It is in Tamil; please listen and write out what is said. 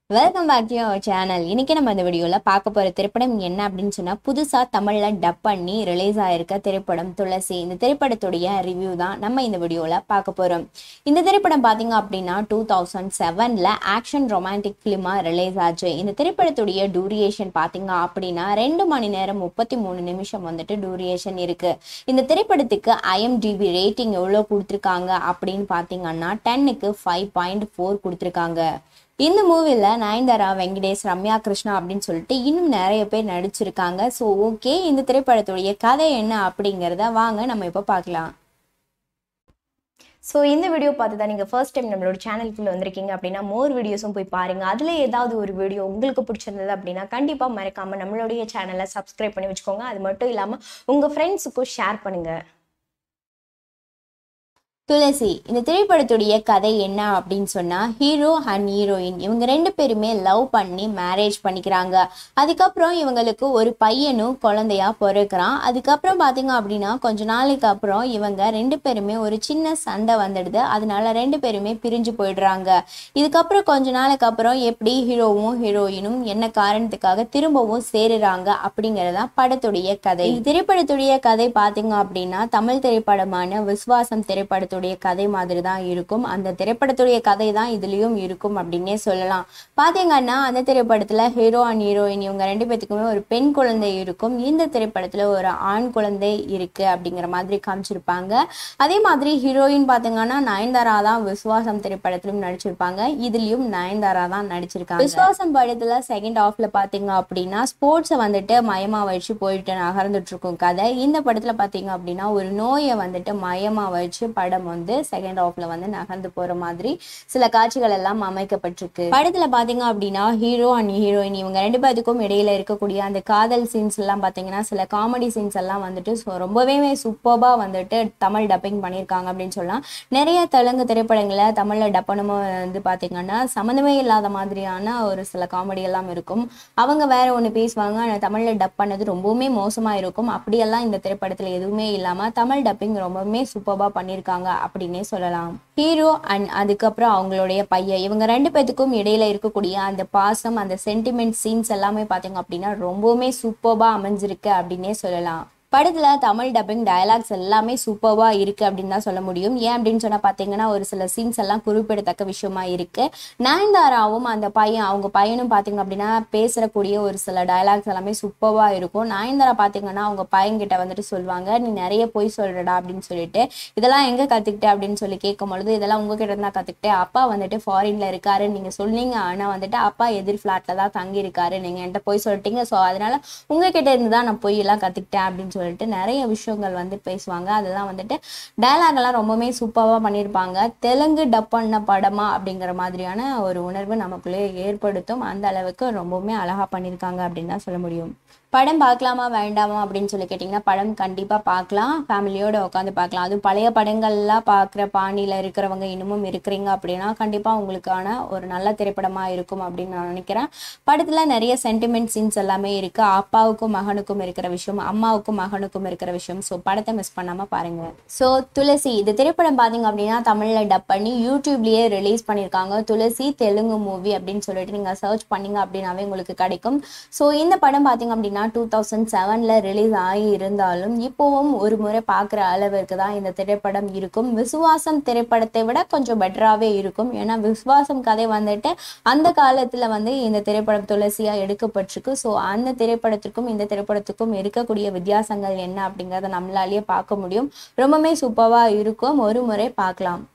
welcome back to our channel இன்னைக்கு நம்ம இந்த வீடியோவில் பார்க்க போகிற திரைப்படம் என்ன அப்படின்னு சொன்னால் புதுசாக தமிழில் டப் பண்ணி ரிலீஸ் ஆயிருக்க திரைப்படம் துளசி இந்த திரைப்படத்துடைய ரிவ்யூ தான் நம்ம இந்த வீடியோவில் பார்க்க போகிறோம் இந்த திரைப்படம் பார்த்தீங்க அப்படின்னா டூ தௌசண்ட் செவனில் ஆக்ஷன் ரொமான்டிக் ஃபிலிமாக ரிலீஸ் ஆச்சு இந்த திரைப்படத்துடைய டூரியேஷன் பார்த்தீங்க அப்படின்னா ரெண்டு மணி நேரம் முப்பத்தி மூணு நிமிஷம் வந்துட்டு டூரியேஷன் இருக்குது இந்த திரைப்படத்துக்கு ஐஎம்டிபி ரேட்டிங் எவ்வளோ கொடுத்துருக்காங்க அப்படின்னு பார்த்தீங்கன்னா டென்னுக்கு ஃபைவ் பாயிண்ட் ஃபோர் கொடுத்துருக்காங்க இந்த மூவியில் நயன்தாரா வெங்கடேஷ் ரம்யா கிருஷ்ணா அப்படின்னு சொல்லிட்டு இன்னும் நிறைய பேர் நடிச்சிருக்காங்க ஸோ ஓகே இந்த திரைப்படத்துடைய கதை என்ன அப்படிங்கிறத வாங்க நம்ம இப்போ பார்க்கலாம் ஸோ இந்த வீடியோ பார்த்து தான் நீங்கள் ஃபர்ஸ்ட் டைம் நம்மளோட சேனலுக்குள்ளே வந்திருக்கீங்க அப்படின்னா மோர் வீடியோஸும் போய் பாருங்கள் அதில் ஏதாவது ஒரு வீடியோ உங்களுக்கு பிடிச்சிருந்தது அப்படின்னா கண்டிப்பாக மறக்காமல் நம்மளுடைய சேனலை சப்ஸ்கிரைப் பண்ணி வச்சுக்கோங்க அது மட்டும் இல்லாமல் உங்கள் ஃப்ரெண்ட்ஸுக்கும் ஷேர் பண்ணுங்கள் துளசி இந்த திரைப்படத்துடைய கதை என்ன அப்படின்னு சொன்னா ஹீரோ அண்ட் ஹீரோயின் இவங்க ரெண்டு பேருமே லவ் பண்ணி மேரேஜ் பண்ணிக்கிறாங்க அதுக்கப்புறம் இவங்களுக்கு ஒரு பையனும் குழந்தையா பிறக்கிறான் அதுக்கப்புறம் பாத்தீங்க அப்படின்னா கொஞ்ச நாளைக்கு அப்புறம் இவங்க ரெண்டு பேருமே ஒரு சின்ன சண்டை வந்துடுது அதனால ரெண்டு பேருமே பிரிஞ்சு போயிடுறாங்க இதுக்கப்புறம் கொஞ்ச நாளைக்கு அப்புறம் எப்படி ஹீரோவும் ஹீரோயினும் என்ன காரணத்துக்காக திரும்பவும் சேருறாங்க அப்படிங்கறதா படத்துடைய கதை இந்த திரைப்படத்துடைய கதை பாத்தீங்க அப்படின்னா தமிழ் திரைப்படமான விஸ்வாசம் திரைப்படத்துடைய கதை மாதிரி தான் இருக்கும் அந்த திரைப்படத்துடைய கதை தான் இதுலயும் இருக்கும் அப்படின்னே சொல்லலாம் பாத்தீங்கன்னா அந்த திரைப்படத்துல ஹீரோ அண்ட் ஹீரோயின் இவங்க ரெண்டு பேத்துக்குமே ஒரு பெண் குழந்தை இருக்கும் இந்த திரைப்படத்துல ஒரு ஆண் குழந்தை இருக்கு அப்படிங்கிற மாதிரி காமிச்சிருப்பாங்க அதே மாதிரி ஹீரோயின் பாத்தீங்கன்னா நயன்தாரா தான் விஸ்வாசம் திரைப்படத்திலும் நடிச்சிருப்பாங்க இதுலயும் நயன்தாரா தான் நடிச்சிருக்காங்க விஸ்வாசம் படத்துல செகண்ட் ஹாஃப்ல பாத்தீங்க அப்படின்னா ஸ்போர்ட்ஸை வந்துட்டு மயமா வச்சு போயிட்டு நகர்ந்துட்டு இருக்கும் கதை இந்த படத்துல பாத்தீங்க அப்படின்னா ஒரு நோயை வந்துட்டு மயமா வச்சு படம் வந்து செகண்ட் ஹாஃப்ல வந்து நகர்ந்து போற மாதிரி சில காட்சிகள் எல்லாம் அமைக்கப்பட்டிருக்கு படத்துல பாத்தீங்க அப்படின்னா ஹீரோ அண்ட் ஹீரோயின் இவங்க ரெண்டு பேத்துக்கும் இடையில இருக்கக்கூடிய அந்த காதல் சீன்ஸ் எல்லாம் பாத்தீங்கன்னா சில காமெடி சீன்ஸ் எல்லாம் வந்துட்டு so ரொம்பவே சூப்பர்பா வந்துட்டு தமிழ் டப்பிங் பண்ணியிருக்காங்க அப்படின்னு சொல்லலாம் நிறைய தெலுங்கு திரைப்படங்களை தமிழ்ல டப்பனும் வந்து பாத்தீங்கன்னா சம்மந்தமே இல்லாத மாதிரியான ஒரு சில காமெடி எல்லாம் இருக்கும் அவங்க வேற ஒன்று பேசுவாங்க ஆனா தமிழ்ல டப் பண்ணது ரொம்பவுமே மோசமா இருக்கும் அப்படியெல்லாம் இந்த திரைப்படத்துல எதுவுமே இல்லாம தமிழ் டப்பிங் ரொம்பவுமே சூப்பர்பா பண்ணியிருக்காங்க அப்படின்னே சொல்லலாம் ஹீரோ அண்ட் அதுக்கப்புறம் அவங்களுடைய பையன் இவங்க ரெண்டு பேத்துக்கும் இடையில இருக்கக்கூடிய அந்த பாசம் அந்த சென்டிமெண்ட் சீன்ஸ் எல்லாமே பாத்தீங்க அப்படின்னா ரொம்பவுமே சூப்பர்பா அமைஞ்சிருக்கு அப்படின்னே சொல்லலாம் படத்துல தமிழ் டப்பிங் டயலாக்ஸ் எல்லாமே சூப்பர்வா இருக்கு அப்படின்னு தான் சொல்ல முடியும் ஏன் அப்படின்னு சொன்னா பாத்தீங்கன்னா ஒரு சில சீன்ஸ் எல்லாம் குறிப்பிடத்தக்க விஷயமா இருக்கு நயன்தாராவும் அந்த பையன் அவங்க பையனும் பாத்தீங்க அப்படின்னா பேசக்கூடிய ஒரு சில டயலாக்ஸ் எல்லாமே சூப்பர்வா இருக்கும் நயன்தாரா பாத்தீங்கன்னா அவங்க பையன்கிட்ட வந்துட்டு சொல்லுவாங்க நீ நிறைய பொய் சொல்றடா அப்படின்னு சொல்லிட்டு இதெல்லாம் எங்க கத்துக்கிட்ட அப்படின்னு சொல்லி கேட்கும் பொழுது இதெல்லாம் உங்ககிட்ட இருந்தா கத்துக்கிட்டேன் அப்பா வந்துட்டு ஃபாரின்ல இருக்காரு நீங்க சொன்னீங்க ஆனா வந்துட்டு அப்பா எதிர் ஃபிளாட்ல தான் தங்கி இருக்காரு நீங்க என்கிட்ட போய் சொல்லிட்டீங்க ஸோ அதனால உங்ககிட்ட இருந்து தான் நான் பொய் எல்லாம் கத்துக்கிட்டேன் அப்படின்னு சொல்லிட்டு நிறைய விஷயங்கள் வந்து பேசுவாங்க அதெல்லாம் வந்துட்டு டயலாக் எல்லாம் ரொம்பவுமே சூப்பராக பண்ணியிருப்பாங்க தெலுங்கு டப் பண்ண படமா அப்படிங்கிற மாதிரியான ஒரு உணர்வு நமக்குள்ளே ஏற்படுத்தும் அந்த அளவுக்கு ரொம்பவுமே அழகா பண்ணியிருக்காங்க அப்படின்னு தான் சொல்ல முடியும் படம் பார்க்கலாமா வேண்டாமா அப்படின்னு சொல்லி கேட்டிங்கன்னா படம் கண்டிப்பாக பார்க்கலாம் ஃபேமிலியோட உட்காந்து பார்க்கலாம் அதுவும் பழைய படங்கள்லாம் பார்க்குற பாணியில் இருக்கிறவங்க இன்னமும் இருக்கிறீங்க அப்படின்னா கண்டிப்பாக உங்களுக்கான ஒரு நல்ல திரைப்படமாக இருக்கும் அப்படின்னு நான் நினைக்கிறேன் படத்தில் நிறைய சென்டிமெண்ட் சீன்ஸ் எல்லாமே இருக்குது அப்பாவுக்கும் மகனுக்கும் இருக்கிற விஷயம் அம்மாவுக்கும் மகனுக்கும் இருக்கிற விஷயம் ஸோ படத்தை மிஸ் பண்ணாமல் பாருங்க ஸோ துளசி இந்த திரைப்படம் பார்த்தீங்க அப்படின்னா தமிழில் டப் பண்ணி யூடியூப்லேயே ரிலீஸ் பண்ணியிருக்காங்க துளசி தெலுங்கு மூவி அப்படின்னு சொல்லிட்டு நீங்கள் சர்ச் பண்ணீங்க அப்படின்னாவே உங்களுக்கு கிடைக்கும் ஸோ இந்த படம் பார்த்தீங்க அப்படின்னா டூ தௌசண்ட் செவனில் ரிலீஸ் ஆகி இருந்தாலும் இப்போவும் ஒரு முறை பார்க்குற அளவிற்கு தான் இந்த திரைப்படம் இருக்கும் விசுவாசம் திரைப்படத்தை விட கொஞ்சம் பெட்டராகவே இருக்கும் ஏன்னா விசுவாசம் கதை வந்துட்டு அந்த காலத்தில் வந்து இந்த திரைப்படம் துளசியாக எடுக்கப்பட்டிருக்கு ஸோ அந்த திரைப்படத்திற்கும் இந்த திரைப்படத்துக்கும் இருக்கக்கூடிய வித்தியாசங்கள் என்ன அப்படிங்கிறத நம்மளாலேயே பார்க்க முடியும் ரொம்பவுமே சூப்பராக இருக்கும் ஒரு முறை பார்க்கலாம்